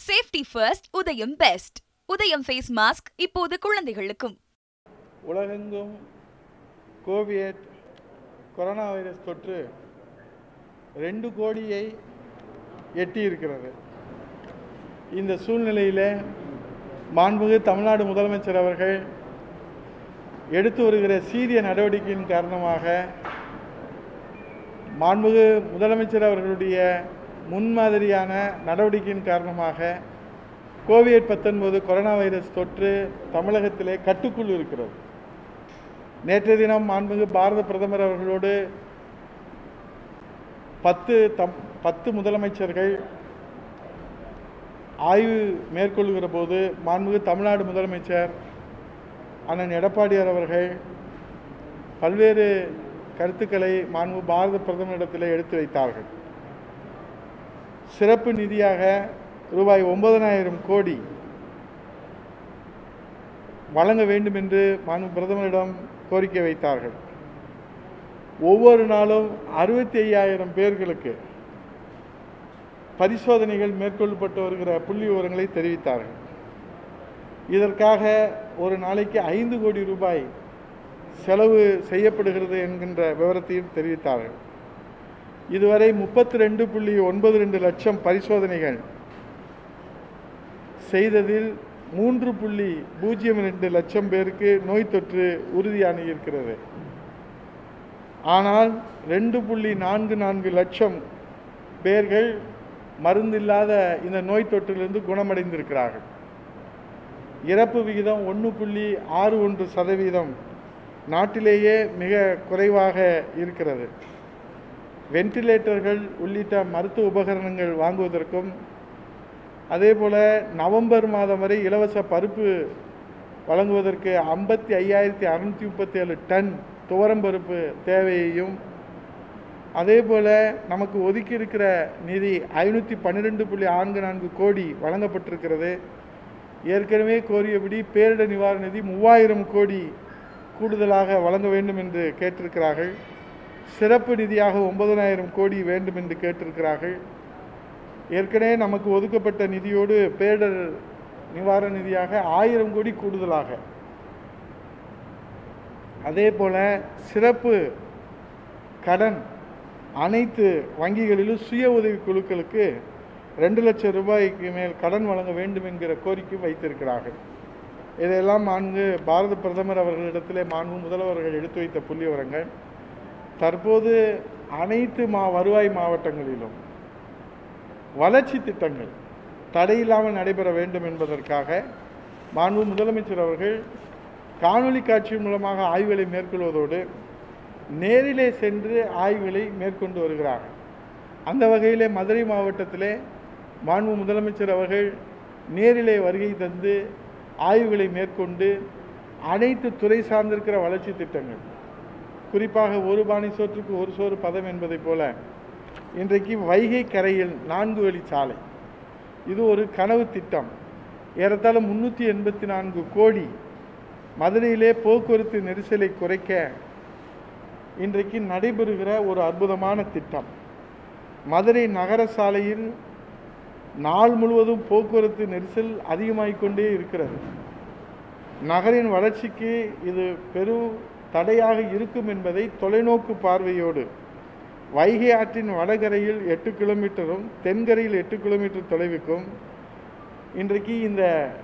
Safety first Udhayam best Udhayam face mask இப்போது குழந்தைகளுக்கும் உலகெங்கும் கோவிட் கொரோனா வைரஸ் தொற்று ரெண்டு கோடியை எட்டியிருக்கிறது இந்த சூழ்நிலையில் மாண்புமிகு தமிழ்நாடு முதலமைச்சர் அவர்கள் எடுத்து வருகிற சீரிய நடவடிக்கையின் காரணமாக மாண்புமிகு முதலமைச்சர் அவர்களுடைய முன்மாதிரியான நடவடிக்கையின் காரணமாக கோவிட் பத்தொன்பது கொரோனா வைரஸ் தொற்று தமிழகத்திலே கட்டுக்குள் இருக்கிறது நேற்றைய தினம் மாண்புமிகு பாரத பிரதமர் அவர்களோடு பத்து தம் பத்து முதலமைச்சர்கள் ஆய்வு மேற்கொள்கிற போது மாண்புமிகு தமிழ்நாடு முதலமைச்சர் அண்ணன் எடப்பாடியார் அவர்கள் பல்வேறு கருத்துக்களை மாண்பு பாரத பிரதமரிடத்தில் எடுத்து வைத்தார்கள் சிறப்பு நிதியாக ரூபாய் ஒன்பதனாயிரம் கோடி வழங்க வேண்டும் என்று மாண்பு பிரதமரிடம் கோரிக்கை வைத்தார்கள் ஒவ்வொரு நாளும் அறுபத்தி ஐயாயிரம் பேர்களுக்கு பரிசோதனைகள் மேற்கொள்ளப்பட்டு வருகிற புள்ளி விவரங்களை தெரிவித்தார்கள் இதற்காக ஒரு நாளைக்கு ஐந்து கோடி ரூபாய் செலவு செய்யப்படுகிறது என்கின்ற விவரத்தையும் தெரிவித்தார்கள் இதுவரை முப்பத்தி ரெண்டு புள்ளி ஒன்பது ரெண்டு லட்சம் பரிசோதனைகள் செய்ததில் மூன்று புள்ளி பூஜ்ஜியம் ரெண்டு லட்சம் பேருக்கு நோய் தொற்று உறுதியாகி இருக்கிறது ஆனால் ரெண்டு புள்ளி நான்கு நான்கு லட்சம் பேர்கள் மருந்தில்லாத இந்த நோய் தொற்றிலிருந்து குணமடைந்திருக்கிறார்கள் இறப்பு விகிதம் ஒன்று புள்ளி ஆறு ஒன்று சதவீதம் நாட்டிலேயே மிக குறைவாக இருக்கிறது வென்டிலேட்டர்கள் உள்ளிட்ட மருத்துவ உபகரணங்கள் வாங்குவதற்கும் அதே போல் நவம்பர் மாதம் வரை இலவச பருப்பு வழங்குவதற்கு ஐம்பத்தி ஐயாயிரத்தி அறுநூற்றி முப்பத்தி ஏழு டன் துவரம்பருப்பு தேவையையும் அதே போல் நமக்கு ஒதுக்கி இருக்கிற நிதி ஐநூற்றி பன்னிரெண்டு புள்ளி நான்கு நான்கு கோடி வழங்கப்பட்டிருக்கிறது ஏற்கனவே கோரியபடி பேரிடர் நிவாரண நிதி மூவாயிரம் கோடி கூடுதலாக வழங்க வேண்டும் என்று கேட்டிருக்கிறார்கள் சிறப்பு நிதியாக ஒன்பதனாயிரம் கோடி வேண்டும் என்று கேட்டிருக்கிறார்கள் ஏற்கனவே நமக்கு ஒதுக்கப்பட்ட நிதியோடு பேரிடர் நிவாரண நிதியாக ஆயிரம் கோடி கூடுதலாக அதே போல சிறப்பு கடன் அனைத்து வங்கிகளிலும் சுய உதவி குழுக்களுக்கு ரெண்டு லட்சம் ரூபாய்க்கு மேல் கடன் வழங்க வேண்டும் என்கிற கோரிக்கை வைத்திருக்கிறார்கள் இதையெல்லாம் மாண்பு பாரத பிரதமர் அவர்களிடத்திலே மாண்பு முதல்வர்கள் எடுத்து வைத்த புள்ளி விவரங்கள் தற்போது அனைத்து மா வருவாய் மாவட்டங்களிலும் வளர்ச்சி திட்டங்கள் தடையில்லாமல் நடைபெற வேண்டும் என்பதற்காக மாண்பு முதலமைச்சர் அவர்கள் காணொலி காட்சி மூலமாக ஆய்வுகளை மேற்கொள்வதோடு நேரிலே சென்று ஆய்வுகளை மேற்கொண்டு வருகிறார்கள் அந்த வகையிலே மதுரை மாவட்டத்திலே மாண்பு முதலமைச்சர் அவர்கள் நேரிலே வருகை தந்து ஆய்வுகளை மேற்கொண்டு அனைத்து துறை சார்ந்திருக்கிற வளர்ச்சி திட்டங்கள் குறிப்பாக ஒரு பானை சோற்றுக்கு ஒரு சோறு பதம் என்பதைப் போல இன்றைக்கு வைகை கரையில் நான்கு வழி சாலை இது ஒரு கனவு திட்டம் ஏறத்தாழ முன்னூற்றி எண்பத்தி நான்கு கோடி மதுரையிலே போக்குவரத்து நெரிசலை குறைக்க இன்றைக்கு நடைபெறுகிற ஒரு அற்புதமான திட்டம் மதுரை நகர சாலையில் நாள் முழுவதும் போக்குவரத்து நெரிசல் அதிகமாகிக் கொண்டே இருக்கிறது நகரின் வளர்ச்சிக்கு இது பெரும் தடையாக இருக்கும் என்பதை தொலைநோக்கு பார்வையோடு வைகை ஆற்றின் வடகரையில் எட்டு கிலோமீட்டரும் தென்கரையில் எட்டு கிலோமீட்டர் தொலைவுக்கும் இன்றைக்கு இந்த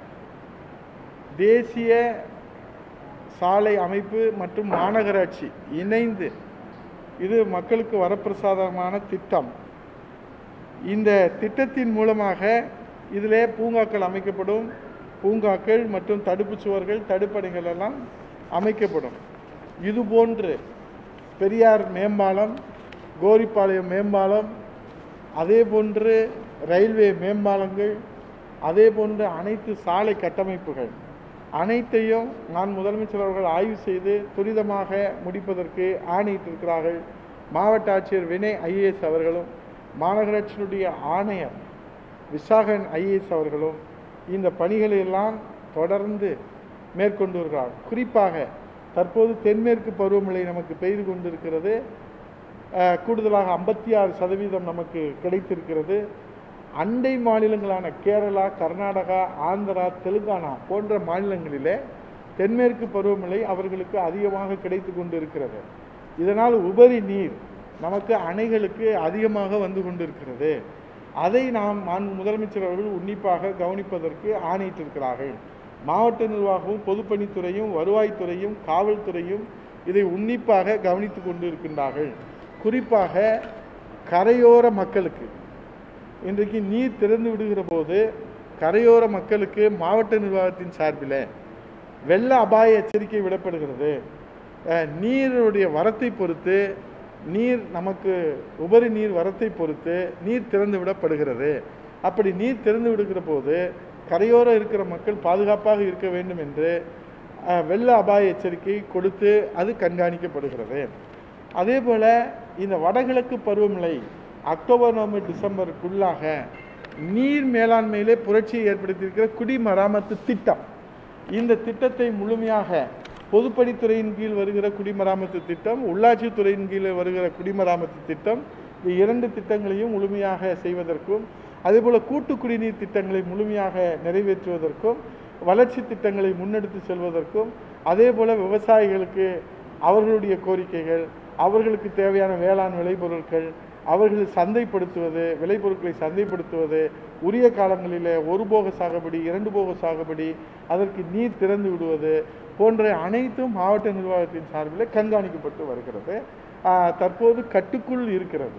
தேசிய சாலை அமைப்பு மற்றும் மாநகராட்சி இணைந்து இது மக்களுக்கு வரப்பிரசாதமான திட்டம் இந்த திட்டத்தின் மூலமாக இதிலே பூங்காக்கள் அமைக்கப்படும் பூங்காக்கள் மற்றும் தடுப்பு சுவர்கள் தடுப்பணைகள் எல்லாம் அமைக்கப்படும் இதுபோன்று பெரியார் மேம்பாலம் கோரிப்பாளையம் மேம்பாலம் அதே போன்று ரயில்வே மேம்பாலங்கள் அதே போன்று அனைத்து சாலை கட்டமைப்புகள் அனைத்தையும் நான் முதலமைச்சர் அவர்கள் ஆய்வு செய்து துரிதமாக முடிப்பதற்கு ஆணையிட்டிருக்கிறார்கள் மாவட்ட ஆட்சியர் வினய் ஐஏஎஸ் அவர்களும் மாநகராட்சியினுடைய ஆணையர் விசாகன் ஐஏஎஸ் அவர்களும் இந்த பணிகளை எல்லாம் தொடர்ந்து மேற்கொண்டு வருகிறார் குறிப்பாக தற்போது தென்மேற்கு பருவமழை நமக்கு பெய்து கொண்டிருக்கிறது அஹ், கூடுதலாக ஐம்பத்தி ஆறு சதவீதம் நமக்கு கிடைத்திருக்கிறது அண்டை மாநிலங்களான கேரளா கர்நாடகா ஆந்திரா தெலுங்கானா போன்ற மாநிலங்களிலே தென்மேற்கு பருவமழை அவர்களுக்கு அதிகமாக கிடைத்து கொண்டிருக்கிறது இதனால் உபரி நீர் நமக்கு அணைகளுக்கு அதிகமாக வந்து கொண்டிருக்கிறது அதை நாம் மாண்பு முதலமைச்சர் அவர்கள் உன்னிப்பாக கவனிப்பதற்கு ஆணையிட்டிருக்கிறார்கள் மாவட்ட நிர்வாகமும் பொதுப்பணித்துறையும் வருவாய்த்துறையும் காவல்துறையும் இதை உன்னிப்பாக கவனித்து கொண்டு இருக்கின்றார்கள் குறிப்பாக கரையோர மக்களுக்கு இன்றைக்கு நீர் திறந்து விடுகிற போது கரையோர மக்களுக்கு மாவட்ட நிர்வாகத்தின் சார்பில் வெள்ள அபாய எச்சரிக்கை விடப்படுகிறது அஹ், நீருடைய வரத்தை பொறுத்து நீர் நமக்கு உபரி நீர் வரத்தை பொறுத்து நீர் திறந்து விடப்படுகிறது அப்படி நீர் திறந்து விடுகிற போது கரையோரம் இருக்கிற மக்கள் பாதுகாப்பாக இருக்க வேண்டும் என்று அஹ், வெள்ள அபாய எச்சரிக்கை கொடுத்து அது கண்காணிக்கப்படுகிறது அதே போல இந்த வடகிழக்கு பருவமழை அக்டோபர் நவம்பர் டிசம்பருக்குள்ளாக நீர் மேலாண்மையிலே புரட்சியை ஏற்படுத்தியிருக்கிற குடிமராமத்து திட்டம் இந்த திட்டத்தை முழுமையாக பொதுப்பணித்துறையின் கீழ் வருகிற குடிமராமத்து திட்டம் உள்ளாட்சித்துறையின் கீழ் வருகிற குடிமராமத்து திட்டம் இந்த இரண்டு திட்டங்களையும் முழுமையாக செய்வதற்கும் அதேபோல கூட்டு குடிநீர் திட்டங்களை முழுமையாக நிறைவேற்றுவதற்கும் வளர்ச்சி திட்டங்களை முன்னெடுத்து செல்வதற்கும் அதே போல விவசாயிகளுக்கு அவர்களுடைய கோரிக்கைகள் அவர்களுக்கு தேவையான வேளாண் விளைபொருட்கள் அவர்கள் சந்தைப்படுத்துவது விளைபொருட்களை சந்தைப்படுத்துவது உரிய காலங்களிலே ஒரு போக சாகுபடி இரண்டு போக சாகுபடி அதற்கு நீர் திறந்து விடுவது போன்ற அனைத்தும் மாவட்ட நிர்வாகத்தின் சார்பில் கண்காணிக்கப்பட்டு வருகிறது ஆஹ், தற்போது கட்டுக்குள் இருக்கிறது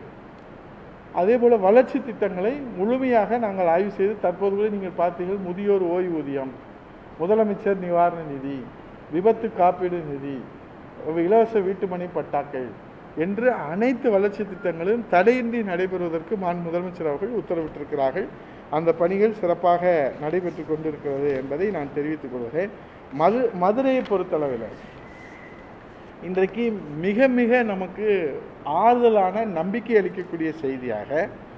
அதே போல வளர்ச்சி திட்டங்களை முழுமையாக நாங்கள் ஆய்வு செய்து தற்போது கூட நீங்கள் பார்த்தீர்கள் முதியோர் ஓய்வூதியம் முதலமைச்சர் நிவாரண நிதி விபத்து காப்பீடு நிதி இலவச வீட்டுமனை பட்டாக்கள் என்று அனைத்து வளர்ச்சி திட்டங்களும் தடையின்றி நடைபெறுவதற்கு மான் முதலமைச்சர் அவர்கள் உத்தரவிட்டிருக்கிறார்கள் அந்த பணிகள் சிறப்பாக நடைபெற்று கொண்டிருக்கிறது என்பதை நான் தெரிவித்துக் கொள்கிறேன் மது மதுரையை பொறுத்தளவில் இன்றைக்கு மிக மிக நமக்கு ஆறுதலான நம்பிக்கை அளிக்கக்கூடிய செய்தியாக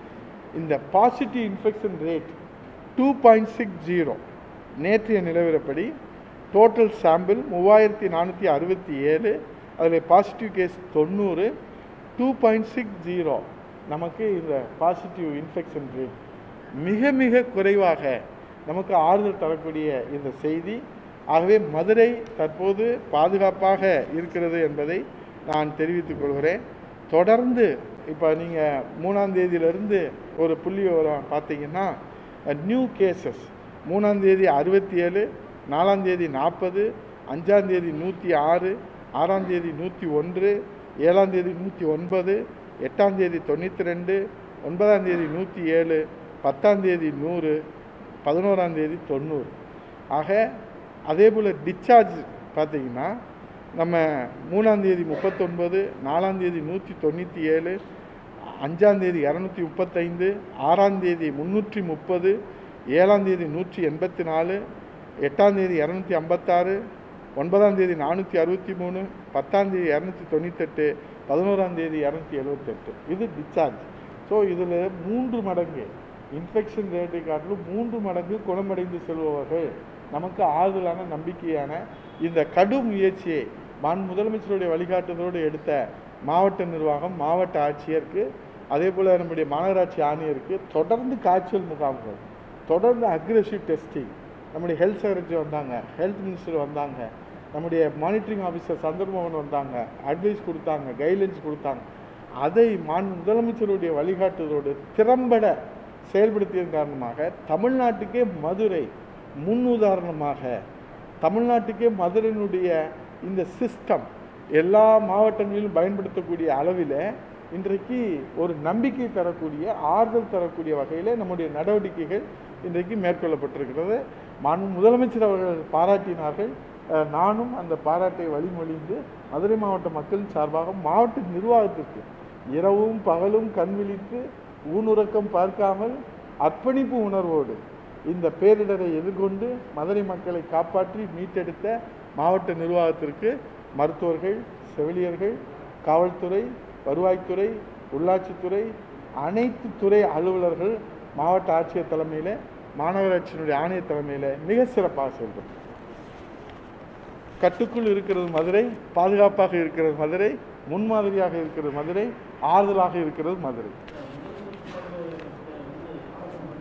இந்த positive infection rate two point six zero நேற்றைய நிலவரப்படி டோட்டல் சாம்பிள் மூவாயிரத்தி நானூற்றி அறுபத்தி ஏழு அதில் பாசிட்டிவ் கேஸ் தொண்ணூறு டூ பாயிண்ட் சிக்ஸ் ஜீரோ நமக்கு இந்த பாசிட்டிவ் இன்ஃபெக்ஷன் ரேட் மிக மிக குறைவாக நமக்கு ஆறுதல் தரக்கூடிய இந்த செய்தி ஆகவே மதுரை தற்போது பாதுகாப்பாக இருக்கிறது என்பதை நான் தெரிவித்துக் கொள்கிறேன் தொடர்ந்து இப்போ நீங்கள் மூணாம் தேதியிலிருந்து ஒரு புள்ளி விவரம் பார்த்தீங்கன்னா நியூ கேசஸ் மூணாம் தேதி அறுபத்தி ஏழு நாலாம் தேதி நாற்பது அஞ்சாம் தேதி நூற்றி ஆறு ஆறாம் தேதி நூற்றி ஒன்று ஏழாம் தேதி நூற்றி ஒன்பது எட்டாம் தேதி தொண்ணூற்றி ரெண்டு ஒன்பதாம் தேதி நூற்றி ஏழு பத்தாம் தேதி நூறு பதினோராம் தேதி தொண்ணூறு ஆக அதே போல் டிஸ்சார்ஜ் பார்த்தீங்கன்னா நம்ம மூணாம் தேதி முப்பத்தொன்பது நாலாம் தேதி நூற்றி தொண்ணூற்றி ஏழு அஞ்சாம் தேதி இரநூத்தி முப்பத்தைந்து ஆறாம் தேதி முந்நூற்றி முப்பது ஏழாம் தேதி நூற்றி எண்பத்தி நாலு எட்டாம் தேதி இரநூத்தி ஐம்பத்தாறு ஒன்பதாம் தேதி நானூற்றி அறுபத்தி மூணு பத்தாம் தேதி இரநூத்தி தொண்ணூத்தெட்டு பதினோராம் தேதி இரநூத்தி எழுபத்தெட்டு இது டிஸ்சார்ஜ் ஸோ இதில் மூன்று மடங்கு இன்ஃபெக்ஷன் ரேட்டை காட்டிலும் மூன்று மடங்கு குணமடைந்து செல்பவர்கள் நமக்கு ஆறுதலான நம்பிக்கையான இந்த கடும் முயற்சியை மான் முதலமைச்சருடைய வழிகாட்டுதலோடு எடுத்த மாவட்ட நிர்வாகம் மாவட்ட ஆட்சியருக்கு அதே போல் நம்முடைய மாநகராட்சி ஆணையருக்கு தொடர்ந்து காய்ச்சல் முகாம்கள் தொடர்ந்து அக்ரெசிவ் டெஸ்டிங் நம்முடைய ஹெல்த் செக்ரட்டரி வந்தாங்க ஹெல்த் மினிஸ்டர் வந்தாங்க நம்முடைய மானிட்டரிங் ஆஃபீஸர் சந்திரமோகன் வந்தாங்க அட்வைஸ் கொடுத்தாங்க கைட்லைன்ஸ் கொடுத்தாங்க அதை மான் முதலமைச்சருடைய வழிகாட்டுதலோடு திறம்பட செயல்படுத்தியதன் காரணமாக தமிழ்நாட்டுக்கே மதுரை முன் உதாரணமாக தமிழ்நாட்டுக்கே மதுரையினுடைய இந்த சிஸ்டம் எல்லா மாவட்டங்களிலும் பயன்படுத்தக்கூடிய அளவில் இன்றைக்கு ஒரு நம்பிக்கை தரக்கூடிய ஆறுதல் தரக்கூடிய வகையில் நம்முடைய நடவடிக்கைகள் இன்றைக்கு மேற்கொள்ளப்பட்டிருக்கிறது மாண்பு முதலமைச்சர் அவர்கள் பாராட்டினார்கள் அஹ், நானும் அந்த பாராட்டை வழிமொழிந்து மதுரை மாவட்ட மக்களின் சார்பாக மாவட்ட நிர்வாகத்திற்கு இரவும் பகலும் கண் விழித்து ஊனுறக்கம் பார்க்காமல் அர்ப்பணிப்பு உணர்வோடு இந்த பேரிடரை எதிர்கொண்டு மதுரை மக்களை காப்பாற்றி மீட்டெடுத்த மாவட்ட நிர்வாகத்திற்கு மருத்துவர்கள் செவிலியர்கள் காவல்துறை வருவாய்த்துறை உள்ளாட்சித்துறை அனைத்து துறை அலுவலர்கள் மாவட்ட ஆட்சியர் தலைமையில் மாநகராட்சியினுடைய ஆணையர் தலைமையில் மிக சிறப்பாக செயல்படும் கட்டுக்குள் இருக்கிறது மதுரை பாதுகாப்பாக இருக்கிறது மதுரை முன்மாதிரியாக இருக்கிறது மதுரை ஆறுதலாக இருக்கிறது மதுரை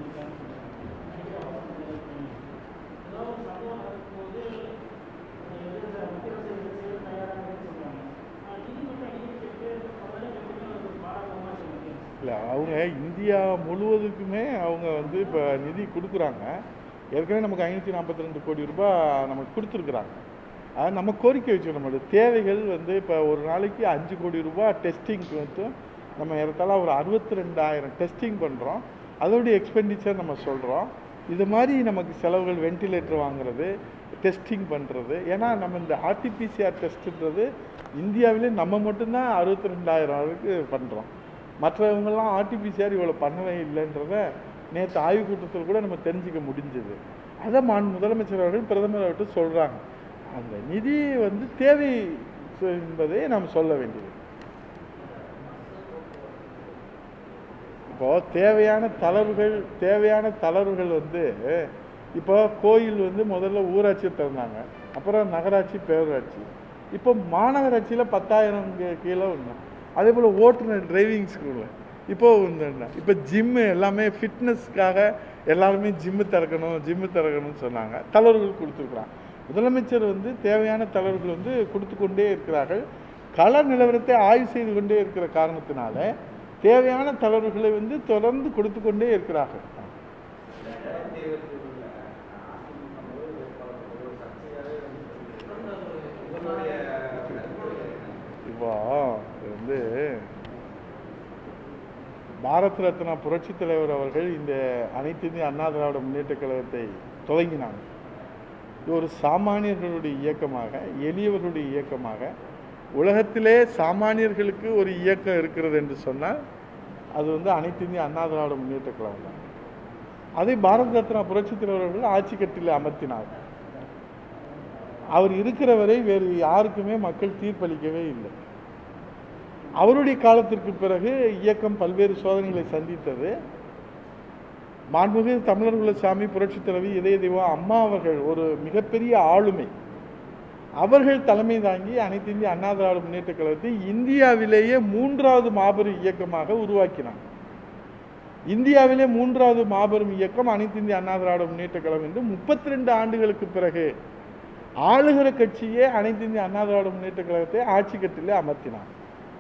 அவங்க இந்தியா முழுவதுக்குமே அவங்க வந்து இப்போ நிதி கொடுக்குறாங்க ஏற்கனவே நமக்கு ஐநூற்றி நாற்பத்தி ரெண்டு கோடி ரூபாய் நமக்கு கொடுத்துருக்குறாங்க அது நம்ம கோரிக்கை வச்சுக்கணும் நம்மளோட தேவைகள் வந்து இப்போ ஒரு நாளைக்கு அஞ்சு கோடி ரூபாய் டெஸ்டிங்க்கு வந்து நம்ம ஏறத்தாழ ஒரு அறுபத்தி ரெண்டாயிரம் டெஸ்டிங் பண்ணுறோம் அதோடைய எக்ஸ்பெண்டிச்சர் நம்ம சொல்கிறோம் இது மாதிரி நமக்கு செலவுகள் வென்டிலேட்டர் வாங்குறது டெஸ்டிங் பண்ணுறது ஏன்னா நம்ம இந்த ஆர்டிபிசிஆர் டெஸ்ட்டுன்றது இந்தியாவிலே நம்ம மட்டும்தான் அறுபத்தி ரெண்டாயிரம் அளவுக்கு பண்ணுறோம் மற்றவங்கெல்லாம் ஆர்டிபிசிஆர் இவ்வளோ பண்ணவே இல்லைன்றத நேற்று ஆய்வுக் கூட்டத்தில் கூட நம்ம தெரிஞ்சுக்க முடிஞ்சது அதை மான் முதலமைச்சர் அவர்கள் பிரதமர் அவர்கிட்ட சொல்கிறாங்க அந்த நிதி வந்து தேவை என்பதை நாம் சொல்ல வேண்டியது இப்போ தேவையான தளர்வுகள் தேவையான தளர்வுகள் வந்து இப்போ கோயில் வந்து முதல்ல ஊராட்சி திறந்தாங்க அப்புறம் நகராட்சி பேரூராட்சி இப்போ மாநகராட்சியில் பத்தாயிரம் கீ- கீழே ஒன்று அதே போல் ஓட்டுநர் டிரைவிங் ஸ்கூலில் இப்போ வந்து இப்போ ஜிம்மு எல்லாமே ஃபிட்னஸ்க்காக எல்லாருமே ஜிம்மு திறக்கணும் ஜிம்மு திறக்கணும்னு சொன்னாங்க தளர்வுகள் கொடுத்துருக்குறாங்க முதலமைச்சர் வந்து தேவையான தளர்வுகள் வந்து கொடுத்து கொண்டே இருக்கிறார்கள் கள நிலவரத்தை ஆய்வு செய்து கொண்டே இருக்கிற காரணத்தினால தேவையான தளர்வுகளை வந்து தொடர்ந்து கொடுத்து கொண்டே இருக்கிறார்கள் இப்போ இது வந்து பாரத் ரத்னா புரட்சித் தலைவர் அவர்கள் இந்த அனைத்து இந்திய அண்ணா திராவிட முன்னேற்ற கழகத்தை துவங்கினாங்க இது ஒரு சாமானியர்களுடைய இயக்கமாக எளியவர்களுடைய இயக்கமாக உலகத்திலே சாமானியர்களுக்கு ஒரு இயக்கம் இருக்கிறது என்று சொன்னால் அது வந்து அனைத்து இந்திய அண்ணா திராவிட முன்னேற்ற கழகம் தான் அதை பாரத ரத்னா புரட்சித் தலைவர் அவர்கள் ஆட்சி கட்டில் அமர்த்தினார் அவர் இருக்கிற வரை வேறு யாருக்குமே மக்கள் தீர்ப்பளிக்கவே இல்லை அவருடைய காலத்திற்கு பிறகு இயக்கம் பல்வேறு சோதனைகளை சந்தித்தது மாண்புமிகு தமிழர் குலசாமி புரட்சித் தலைவி இதய தெய்வம் அம்மா அவர்கள் ஒரு மிகப்பெரிய ஆளுமை அவர்கள் தலைமை தாங்கி அனைத்து இந்திய அண்ணா திராவிட முன்னேற்ற கழகத்தை இந்தியாவிலேயே மூன்றாவது மாபெரும் இயக்கமாக உருவாக்கினார் இந்தியாவிலே மூன்றாவது மாபெரும் இயக்கம் அனைத்து இந்திய அண்ணா திராவிட முன்னேற்ற கழகம் என்று முப்பத்தி ரெண்டு ஆண்டுகளுக்கு பிறகு ஆளுகிற கட்சியே அனைத்து இந்திய அண்ணா திராவிட முன்னேற்ற கழகத்தை ஆட்சி கட்டிலே அமர்த்தினார்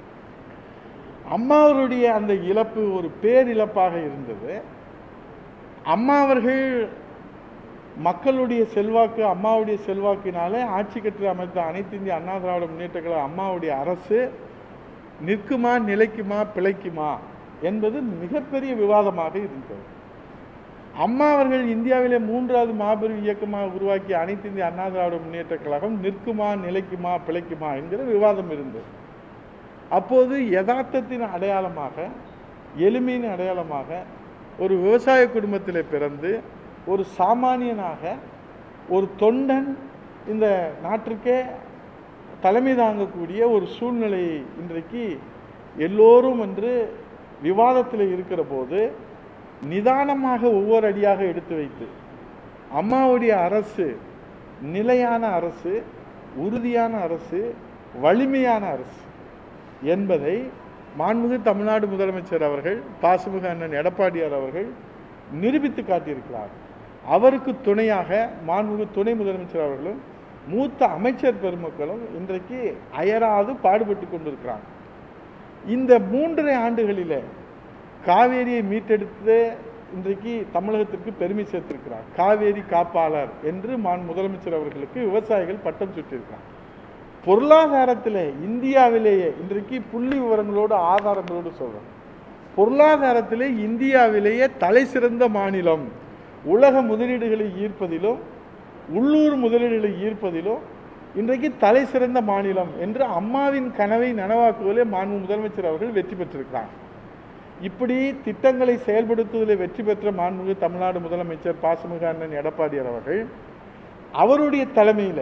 அம்மா அவருடைய அந்த இழப்பு ஒரு பேரிழப்பாக இருந்தது அம்மா அவர்கள் மக்களுடைய செல்வாக்கு அம்மாவுடைய செல்வாக்கினாலே ஆட்சி கட்டில் அமைத்த அனைத்து இந்திய அண்ணா திராவிட முன்னேற்ற கழக அம்மாவுடைய அரசு நிற்குமா நிலைக்குமா பிழைக்குமா என்பது மிகப்பெரிய விவாதமாக இருந்தது அம்மா அவர்கள் இந்தியாவிலே மூன்றாவது மாபெரும் இயக்கமாக உருவாக்கிய அனைத்து இந்திய அண்ணா திராவிட முன்னேற்ற கழகம் நிற்குமா நிலைக்குமா பிழைக்குமா என்கிற விவாதம் இருந்தது அப்போது யதார்த்தத்தின் அடையாளமாக எளிமையின் அடையாளமாக ஒரு விவசாய குடும்பத்திலே பிறந்து ஒரு சாமானியனாக ஒரு தொண்டன் இந்த நாட்டிற்கே தலைமை தாங்கக்கூடிய ஒரு சூழ்நிலை இன்றைக்கு எல்லோரும் என்று விவாதத்தில் இருக்கிற போது நிதானமாக ஒவ்வொரு அடியாக எடுத்து வைத்து அம்மாவுடைய அரசு நிலையான அரசு உறுதியான அரசு வலிமையான அரசு என்பதை மாண்புமிகு தமிழ்நாடு முதலமைச்சர் அவர்கள் பாசுமிகு அண்ணன் எடப்பாடியார் அவர்கள் நிரூபித்து காட்டியிருக்கிறார் அவருக்கு துணையாக மாண்புமிகு துணை முதலமைச்சர் அவர்களும் மூத்த அமைச்சர் பெருமக்களும் இன்றைக்கு அயராது பாடுபட்டு கொண்டிருக்கிறாங்க இந்த மூன்றரை ஆண்டுகளிலே காவேரியை மீட்டெடுத்து இன்றைக்கு தமிழகத்திற்கு பெருமை சேர்த்திருக்கிறார் காவேரி காப்பாளர் என்று மான் முதலமைச்சர் அவர்களுக்கு விவசாயிகள் பட்டம் சுட்டியிருக்கிறார் பொருளாதாரத்தில் இந்தியாவிலேயே இன்றைக்கு புள்ளி விவரங்களோடு ஆதாரங்களோடு சொல்றேன் பொருளாதாரத்திலே இந்தியாவிலேயே தலை சிறந்த மாநிலம் உலக முதலீடுகளை ஈர்ப்பதிலும் உள்ளூர் முதலீடுகளை ஈர்ப்பதிலும் இன்றைக்கு தலை சிறந்த மாநிலம் என்று அம்மாவின் கனவை நனவாக்குவதிலே மாண்பு முதலமைச்சர் அவர்கள் வெற்றி பெற்றிருக்கிறார் இப்படி திட்டங்களை செயல்படுத்துவதில் வெற்றி பெற்ற மாண்புமிகு தமிழ்நாடு முதலமைச்சர் பாசமிகு அண்ணன் எடப்பாடியார் அவர்கள் அவருடைய தலைமையில்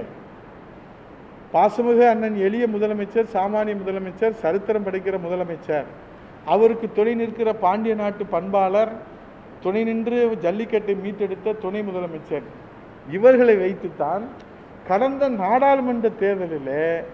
பாசமிகு அண்ணன் எளிய முதலமைச்சர் சாமானிய முதலமைச்சர் சரித்திரம் படைக்கிற முதலமைச்சர் அவருக்கு துணை நிற்கிற பாண்டிய நாட்டு பண்பாளர் துணை நின்று ஜல்லிக்கட்டை மீட்டெடுத்த துணை முதலமைச்சர் இவர்களை வைத்துத்தான் கடந்த நாடாளுமன்ற தேர்தலில்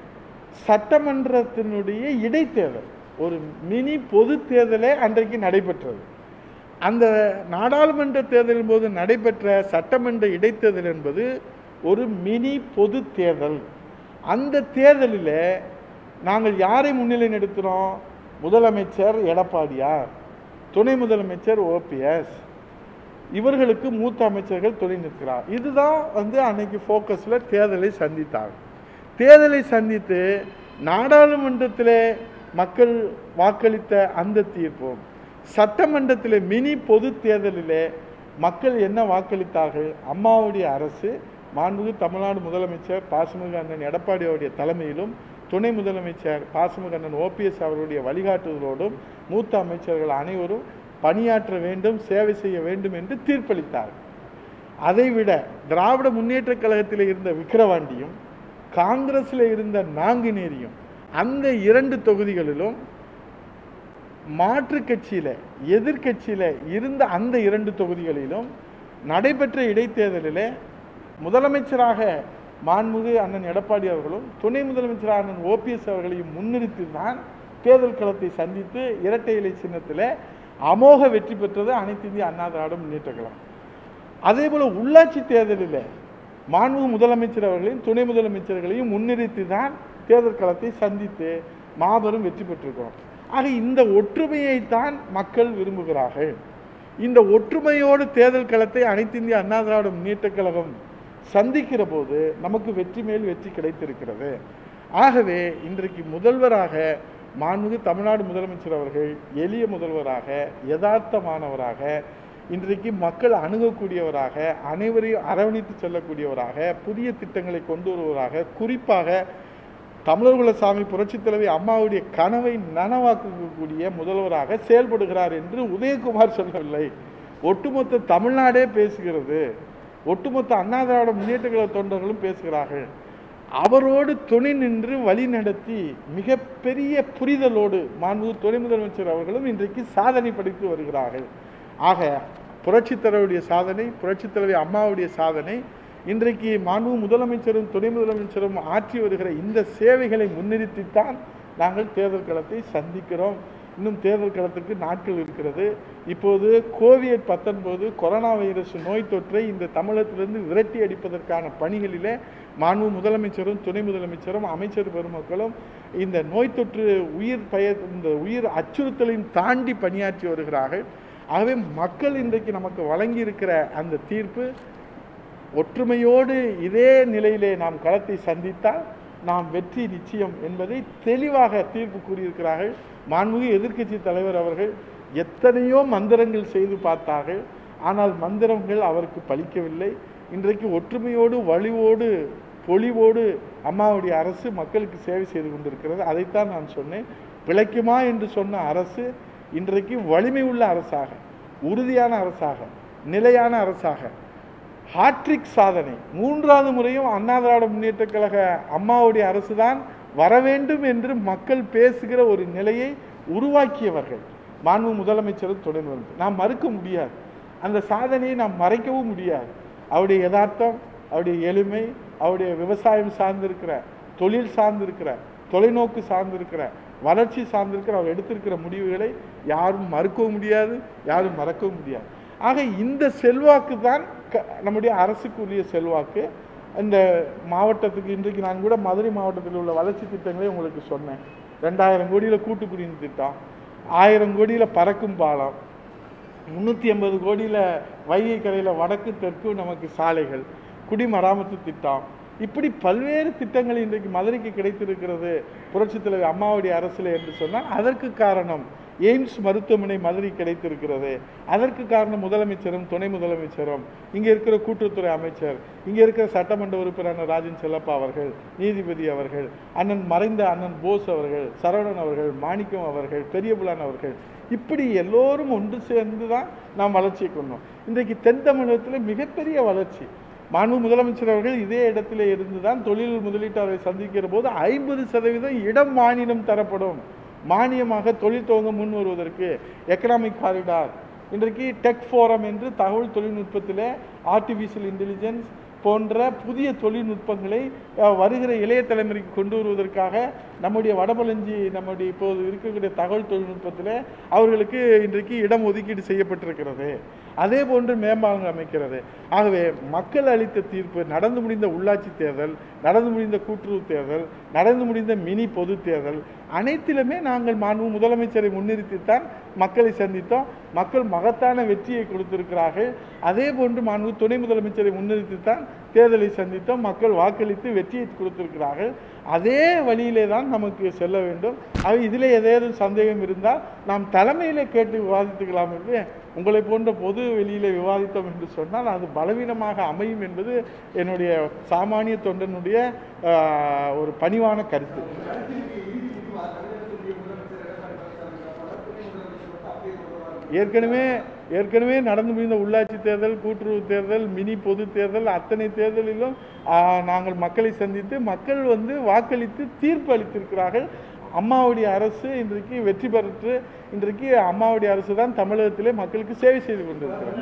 சட்டமன்றத்தினுடைய இடைத்தேர்தல் ஒரு மினி பொது தேர்தலே அன்றைக்கு நடைபெற்றது அந்த நாடாளுமன்ற தேர்தலின் போது நடைபெற்ற சட்டமன்ற இடைத்தேர்தல் என்பது ஒரு மினி பொது தேர்தல் அந்த தேர்தலில் நாங்கள் யாரை முன்னிலை நிறுத்தினோம் முதலமைச்சர் எடப்பாடியார் துணை முதலமைச்சர் ஓபிஎஸ் இவர்களுக்கு மூத்த அமைச்சர்கள் துணை நிற்கிறார் இதுதான் வந்து அன்னைக்கு ஃபோக்கஸில் தேர்தலை சந்தித்தாங்க தேர்தலை சந்தித்து நாடாளுமன்றத்திலே மக்கள் வாக்களித்த அந்த தீர்ப்பும் சட்டமன்றத்திலே மினி பொது தேர்தலிலே மக்கள் என்ன வாக்களித்தார்கள் அம்மாவுடைய அரசு மாண்புமிகு தமிழ்நாடு முதலமைச்சர் பாசமிகு அண்ணன் எடப்பாடியோடைய தலைமையிலும் துணை முதலமைச்சர் பாசமிகு அண்ணன் ஓபிஎஸ் அவருடைய வழிகாட்டுதலோடும் மூத்த அமைச்சர்கள் அனைவரும் பணியாற்ற வேண்டும் சேவை செய்ய வேண்டும் என்று தீர்ப்பளித்தார் அதைவிட திராவிட முன்னேற்ற கழகத்தில் இருந்த விக்கிரவாண்டியும் காங்கிரஸில் இருந்த நாங்குநேரியும் அந்த இரண்டு தொகுதிகளிலும் மாற்று கட்சியில எதிர்கட்சியில இருந்த அந்த இரண்டு தொகுதிகளிலும் நடைபெற்ற இடைத்தேர்தலிலே முதலமைச்சராக மாண்புமிகு அண்ணன் எடப்பாடி அவர்களும் துணை முதலமைச்சராக அண்ணன் ஓபிஎஸ் அவர்களையும் முன்னிறுத்தி தான் தேர்தல் களத்தை சந்தித்து இரட்டை இலை சின்னத்தில் அமோக வெற்றி பெற்றது அனைத்து இந்திய அண்ணா திராவிட முன்னேற்ற கழகம் அதே போல உள்ளாட்சி தேர்தலில் மாண்புமிகு முதலமைச்சர் அவர்களையும் துணை முதலமைச்சர்களையும் முன்னிறுத்தி தான் தேர்தல் களத்தை சந்தித்து மாபெரும் வெற்றி பெற்றிருக்கிறோம் ஆக இந்த ஒற்றுமையைத்தான் மக்கள் விரும்புகிறார்கள் இந்த ஒற்றுமையோடு தேர்தல் களத்தை அனைத்து இந்திய அண்ணா திராவிட முன்னேற்ற கழகம் சந்திக்கிற போது நமக்கு வெற்றி மேல் வெற்றி கிடைத்திருக்கிறது ஆகவே இன்றைக்கு முதல்வராக மாண்புமிகு தமிழ்நாடு முதலமைச்சர் அவர்கள் எளிய முதல்வராக யதார்த்தமானவராக இன்றைக்கு மக்கள் அணுகக்கூடியவராக அனைவரையும் அரவணைத்து செல்லக்கூடியவராக புதிய திட்டங்களை கொண்டு வருவராக குறிப்பாக தமிழர்குல சாமி புரட்சித் தலைவி அம்மாவுடைய கனவை நனவாக்கக்கூடிய முதல்வராக செயல்படுகிறார் என்று உதயகுமார் சொல்லவில்லை ஒட்டுமொத்த தமிழ்நாடே பேசுகிறது ஒட்டுமொத்த அண்ணா திராவிட முன்னேற்ற கழக தொண்டர்களும் பேசுகிறார்கள் அவரோடு துணை நின்று வழி நடத்தி மிகப்பெரிய புரிதலோடு மாண்பு துணை முதலமைச்சர் அவர்களும் இன்றைக்கு சாதனை படைத்து வருகிறார்கள் ஆக புரட்சித் தலைவருடைய சாதனை புரட்சித் தலைவி அம்மாவுடைய சாதனை இன்றைக்கு மாண்பு முதலமைச்சரும் துணை முதலமைச்சரும் ஆற்றி வருகிற இந்த சேவைகளை முன்னிறுத்தித்தான் நாங்கள் தேர்தல் களத்தை சந்திக்கிறோம் இன்னும் தேர்தல் களத்துக்கு நாட்கள் இருக்கிறது இப்போது கோவிட் பத்தொன்பது கொரோனா வைரஸ் நோய் தொற்றை இந்த தமிழகத்திலிருந்து விரட்டி அடிப்பதற்கான பணிகளிலே மாண்பு முதலமைச்சரும் துணை முதலமைச்சரும் அமைச்சர் பெருமக்களும் இந்த நோய் தொற்று உயிர் பெயர் இந்த உயிர் அச்சுறுத்தலையும் தாண்டி பணியாற்றி வருகிறார்கள் ஆகவே மக்கள் இன்றைக்கு நமக்கு வழங்கி இருக்கிற அந்த தீர்ப்பு ஒற்றுமையோடு இதே நிலையிலே நாம் களத்தை சந்தித்தால் நாம் வெற்றி நிச்சயம் என்பதை தெளிவாக தீர்ப்பு கூறியிருக்கிறார்கள் மாண்புமிகு எதிர்க்கட்சி தலைவர் அவர்கள் எத்தனையோ மந்திரங்கள் செய்து பார்த்தார்கள் ஆனால் மந்திரங்கள் அவருக்கு பலிக்கவில்லை இன்றைக்கு ஒற்றுமையோடு வலிவோடு பொலிவோடு அம்மாவுடைய அரசு மக்களுக்கு சேவை செய்து கொண்டிருக்கிறது அதைத்தான் நான் சொன்னேன் பிழைக்குமா என்று சொன்ன அரசு இன்றைக்கு வலிமை உள்ள அரசாக உறுதியான அரசாக நிலையான அரசாக ஹாட்ரிக் சாதனை மூன்றாவது முறையும் அண்ணா திராவிட முன்னேற்ற கழக அம்மாவுடைய அரசு தான் வர வேண்டும் என்று மக்கள் பேசுகிற ஒரு நிலையை உருவாக்கியவர்கள் மாண்பு முதலமைச்சரும் துணை முதலமைச்சர் நாம் மறுக்க முடியாது அந்த சாதனையை நாம் மறைக்கவும் முடியாது அவருடைய யதார்த்தம் அவருடைய எளிமை அவருடைய விவசாயம் சார்ந்திருக்கிற தொழில் சார்ந்திருக்கிற தொலைநோக்கு சார்ந்திருக்கிற வளர்ச்சி சார்ந்திருக்கிற அவர் எடுத்திருக்கிற முடிவுகளை யாரும் மறுக்கவும் முடியாது யாரும் மறக்கவும் முடியாது ஆக இந்த செல்வாக்கு தான் க- நம்முடைய அரசுக்கு உரிய செல்வாக்கு இந்த மாவட்டத்துக்கு இன்றைக்கு நான் கூட மதுரை மாவட்டத்தில் உள்ள வளர்ச்சி திட்டங்களை உங்களுக்கு சொன்னேன் ரெண்டாயிரம் கோடியில் கூட்டு குடிநீர் திட்டம் ஆயிரம் கோடியில் பறக்கும் பாலம் முந்நூற்றி ஐம்பது கோடியில் வைகை கரையில் வடக்கு தெற்கு நமக்கு சாலைகள் குடிமராமத்து திட்டம் இப்படி பல்வேறு திட்டங்கள் இன்றைக்கு மதுரைக்கு கிடைத்திருக்கிறது புரட்சித் தலைவர் அம்மாவுடைய அரசில் என்று சொன்னால் அதற்கு காரணம் எய்ம்ஸ் மருத்துவமனை மதுரை கிடைத்திருக்கிறது அதற்கு காரணம் முதலமைச்சரும் துணை முதலமைச்சரும் இங்கே இருக்கிற கூட்டுறவுத்துறை அமைச்சர் இங்கே இருக்கிற சட்டமன்ற உறுப்பினர் ராஜன் செல்லப்பா அவர்கள் நீதிபதி அவர்கள் அண்ணன் மறைந்த அண்ணன் போஸ் அவர்கள் சரவணன் அவர்கள் மாணிக்கம் அவர்கள் பெரியபுலான் அவர்கள் இப்படி எல்லோரும் ஒன்று சேர்ந்து தான் நாம் வளர்ச்சியை கொண்டோம் இன்றைக்கு தென் தமிழகத்தில் மிகப்பெரிய வளர்ச்சி மாண்பு முதலமைச்சர் அவர்கள் இதே இடத்திலே இருந்து தான் தொழில் முதலீட்டாளரை சந்திக்கிற போது ஐம்பது சதவீதம் இடம் மானியம் தரப்படும் மானியமாக தொழில் துவங்க முன் வருவதற்கு எக்கனாமிக் காரிடார் இன்றைக்கு டெக் ஃபோரம் என்று தகவல் தொழில்நுட்பத்தில் ஆர்டிஃபிஷியல் இன்டெலிஜென்ஸ் போன்ற புதிய தொழில்நுட்பங்களை அஹ், வருகிற இளைய தலைமுறைக்கு கொண்டு வருவதற்காக நம்முடைய வடபழஞ்சி நம்முடைய இப்போது இருக்கக்கூடிய தகவல் தொழில்நுட்பத்தில் அவர்களுக்கு இன்றைக்கு இடம் ஒதுக்கீடு செய்யப்பட்டிருக்கிறது அதே போன்று மேம்பாலங்கள் அமைக்கிறது ஆகவே மக்கள் அளித்த தீர்ப்பு நடந்து முடிந்த உள்ளாட்சி தேர்தல் நடந்து முடிந்த கூட்டுறவு தேர்தல் நடந்து முடிந்த மினி பொது தேர்தல் அனைத்திலுமே நாங்கள் மாண்பு முதலமைச்சரை முன்னிறுத்தித்தான் மக்களை சந்தித்தோம் மக்கள் மகத்தான வெற்றியை கொடுத்திருக்கிறார்கள் அதே போன்று மாண்பு துணை முதலமைச்சரை முன்னிறுத்தித்தான் தேர்தலை சந்தித்தோம் மக்கள் வாக்களித்து வெற்றியை கொடுத்திருக்கிறார்கள் அதே வழியிலே தான் நமக்கு செல்ல வேண்டும் அது இதில் ஏதேனும் சந்தேகம் இருந்தால் நாம் தலைமையிலே கேட்டு விவாதித்துக்கலாம் என்று உங்களை போன்ற பொது வெளியிலே விவாதித்தோம் என்று சொன்னால் அது பலவீனமாக அமையும் என்பது என்னுடைய சாமானிய தொண்டனுடைய ஆஹ், ஒரு பணிவான கருத்து ஏற்கனவே ஏற்கனவே நடந்து முடிந்த உள்ளாட்சி தேர்தல் கூட்டுறவு தேர்தல் மினி பொது தேர்தல் அத்தனை தேர்தலிலும் ஆ, நாங்கள் மக்களை சந்தித்து மக்கள் வந்து வாக்களித்து தீர்ப்பு அளித்திருக்கிறார்கள் அம்மாவுடைய அரசு இன்றைக்கு வெற்றி பெற்று இன்றைக்கு அம்மாவுடைய அரசு தான் தமிழகத்திலே மக்களுக்கு சேவை செய்து கொண்டிருக்கிறது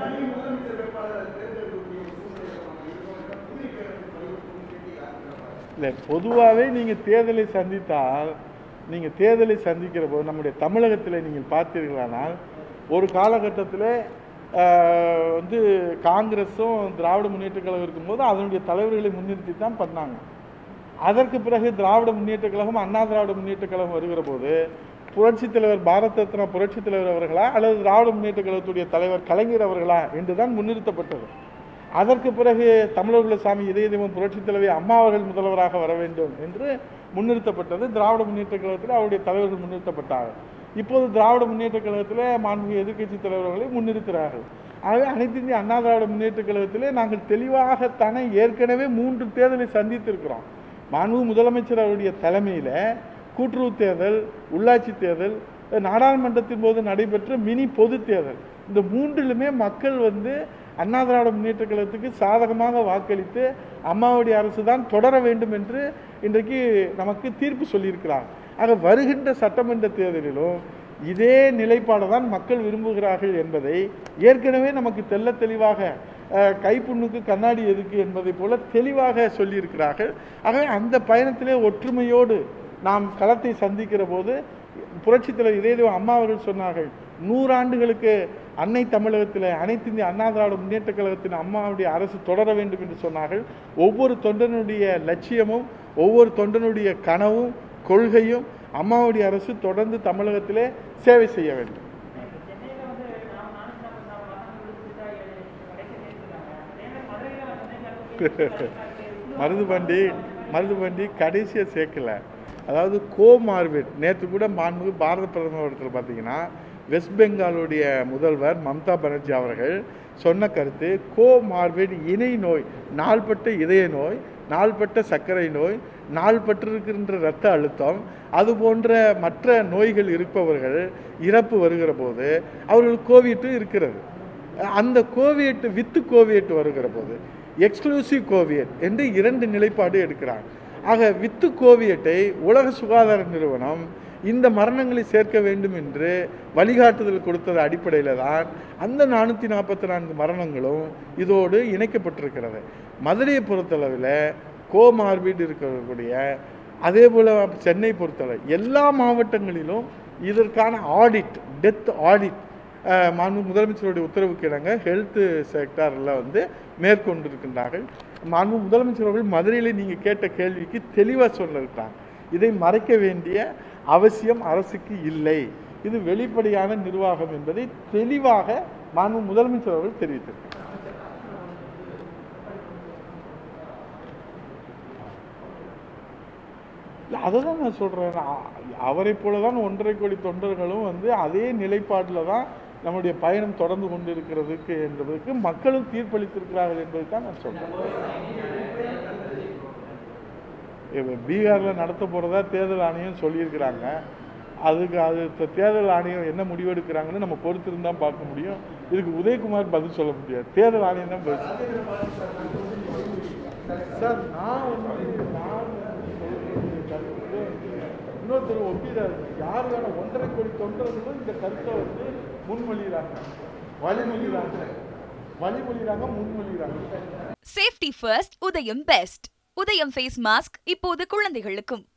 இல்லை பொதுவாகவே நீங்கள் தேர்தலை சந்தித்தால் நீங்கள் தேர்தலை சந்திக்கிற போது நம்முடைய தமிழகத்தில் நீங்கள் பார்த்தீர்களானால் ஒரு காலகட்டத்தில் வந்து காங்கிரஸும் திராவிட முன்னேற்ற கழகம் இருக்கும்போது அதனுடைய தலைவர்களை முன்னிறுத்தி தான் பண்ணாங்க அதற்கு பிறகு திராவிட முன்னேற்ற கழகம் அண்ணா திராவிட முன்னேற்ற கழகம் வருகிற போது புரட்சித் தலைவர் பாரத ரத்னா புரட்சித் தலைவர் அவர்களா அல்லது திராவிட முன்னேற்ற கழகத்துடைய தலைவர் கலைஞர் அவர்களா என்றுதான் முன்னிறுத்தப்பட்டது அதற்கு பிறகு தமிழர்கள் சாமி இதய தெய்வம் புரட்சித் தலைவர் அம்மா அவர்கள் முதல்வராக வர வேண்டும் என்று முன்னிறுத்தப்பட்டது திராவிட முன்னேற்ற கழகத்தில் அவருடைய தலைவர்கள் முன்னிறுத்தப்பட்டார்கள் இப்போது திராவிட முன்னேற்ற கழகத்தில் மாண்புமிகு எதிர்க்கட்சி தலைவர்களை முன்னிறுத்துகிறார்கள் ஆகவே அனைத்து இந்திய அண்ணா திராவிட முன்னேற்ற கழகத்திலே நாங்கள் தெளிவாகத்தானே ஏற்கனவே மூன்று தேர்தலை சந்தித்திருக்கிறோம் மாண்பு முதலமைச்சர் அவருடைய தலைமையில் கூட்டுறவு தேர்தல் உள்ளாட்சி தேர்தல் நாடாளுமன்றத்தின் போது நடைபெற்ற மினி பொது தேர்தல் இந்த மூன்றிலுமே மக்கள் வந்து அண்ணா திராவிட முன்னேற்ற கழகத்துக்கு சாதகமாக வாக்களித்து அம்மாவுடைய அரசு தான் தொடர வேண்டும் என்று இன்றைக்கு நமக்கு தீர்ப்பு சொல்லியிருக்கிறார் ஆக வருகின்ற சட்டமன்ற தேர்தலிலும் இதே நிலைப்பாடு தான் மக்கள் விரும்புகிறார்கள் என்பதை ஏற்கனவே நமக்கு தெள்ள தெளிவாக அஹ், கைப்புண்ணுக்கு கண்ணாடி எதுக்கு என்பதை போல தெளிவாக சொல்லியிருக்கிறார்கள் ஆகவே அந்த பயணத்திலே ஒற்றுமையோடு நாம் களத்தை சந்திக்கிற போது புரட்சித் தலைவர் இதயதேவ அம்மா அவர்கள் சொன்னார்கள் நூறாண்டுகளுக்கு அன்னை தமிழகத்தில் அனைத்து இந்திய அண்ணா திராவிட முன்னேற்ற கழகத்தின் அம்மாவுடைய அரசு தொடர வேண்டும் என்று சொன்னார்கள் ஒவ்வொரு தொண்டனுடைய லட்சியமும் ஒவ்வொரு தொண்டனுடைய கனவும் கொள்கையும் அம்மாவுடைய அரசு தொடர்ந்து தமிழகத்திலே சேவை செய்ய வேண்டும் மருதுபண்டி மருதுபண்டி கடைசியாக சேர்க்கல அதாவது கோ மார்பெட் நேற்று கூட மாண்புமிகு பாரத பிரதமர் இடத்துல பார்த்தீங்கன்னா வெஸ்ட் பெங்காலுடைய முதல்வர் மம்தா பானர்ஜி அவர்கள் சொன்ன கருத்து கோ மார்பெட் இணை நோய் நாள்பட்ட இதய நோய் நாள்பட்ட சர்க்கரை நோய் நாள்பட்டிருக்கின்ற இரத்த அழுத்தம் அது போன்ற மற்ற நோய்கள் இருப்பவர்கள் இறப்பு வருகிற போது அவர்களுக்கு கோவிட்டு இருக்கிறது அந்த கோவியட் வித்து கோவியட் வருகிற போது எக்ஸ்க்ளூசிவ் கோவியட் என்று இரண்டு நிலைப்பாடு எடுக்கிறார் ஆக வித்து கோவியட்டை உலக சுகாதார நிறுவனம் இந்த மரணங்களை சேர்க்க வேண்டும் என்று வழிகாட்டுதல் கொடுத்தது அடிப்படையில் தான் அந்த நானூற்றி நாற்பத்தி நான்கு மரணங்களும் இதோடு இணைக்கப்பட்டிருக்கிறது மதுரையை பொறுத்தளவில் கோமார்பிட் இருக்கக்கூடிய அதே போல் சென்னை பொறுத்தளவு எல்லா மாவட்டங்களிலும் இதற்கான ஆடிட் டெத் ஆடிட் மாண்பு முதலமைச்சருடைய உத்தரவுக்கு இணங்க ஹெல்த் செக்டாரில் வந்து மேற்கொண்டிருக்கின்றார்கள் மாண்பு முதலமைச்சர் அவர்கள் மதுரையில் நீங்கள் கேட்ட கேள்விக்கு தெளிவாக சொல்லியிருக்காங்க இதை மறைக்க வேண்டிய அவசியம் அரசுக்கு இல்லை இது வெளிப்படையான நிர்வாகம் என்பதை தெளிவாக மாண்பு முதலமைச்சர் அவர்கள் தெரிவித்திருக்கிறார் இல்ல, அதை தான் நான் சொல்கிறேன் அவரை போல தான் ஒன்றரை கோடி தொண்டர்களும் வந்து அதே நிலைப்பாட்டில் தான் நம்முடைய பயணம் தொடர்ந்து கொண்டிருக்கிறதுக்கு என்பதற்கு மக்களும் தீர்ப்பளித்திருக்கிறார்கள் என்பதை தான் நான் சொல்கிறேன் இப்போ பீகாரில் நடத்த போகிறதா தேர்தல் ஆணையம் சொல்லியிருக்கிறாங்க அதுக்கு அது த- தேர்தல் ஆணையம் என்ன முடிவெடுக்கிறாங்கன்னு நம்ம பொறுத்திருந்து தான் பார்க்க முடியும் இதுக்கு உதயகுமார் பதில் சொல்ல முடியாது தேர்தல் ஆணையம் தான் பதில் சொல்லும். சார் நான் வந்து நான் சொல்றது கருத்து இன்னொருத்தர் ஒப்பிடாரு யார் வேணா ஒன்றரை கோடி தொண்டர்களும் இந்த கருத்தை வந்து முன்மொழிகிறாங்க வழிமொழிகிறாங்க வழிமொழிகிறாங்க முன்மொழிகிறாங்க safety first Udhayam best Udhayam face mask இப்போது குழந்தைகளுக்கும்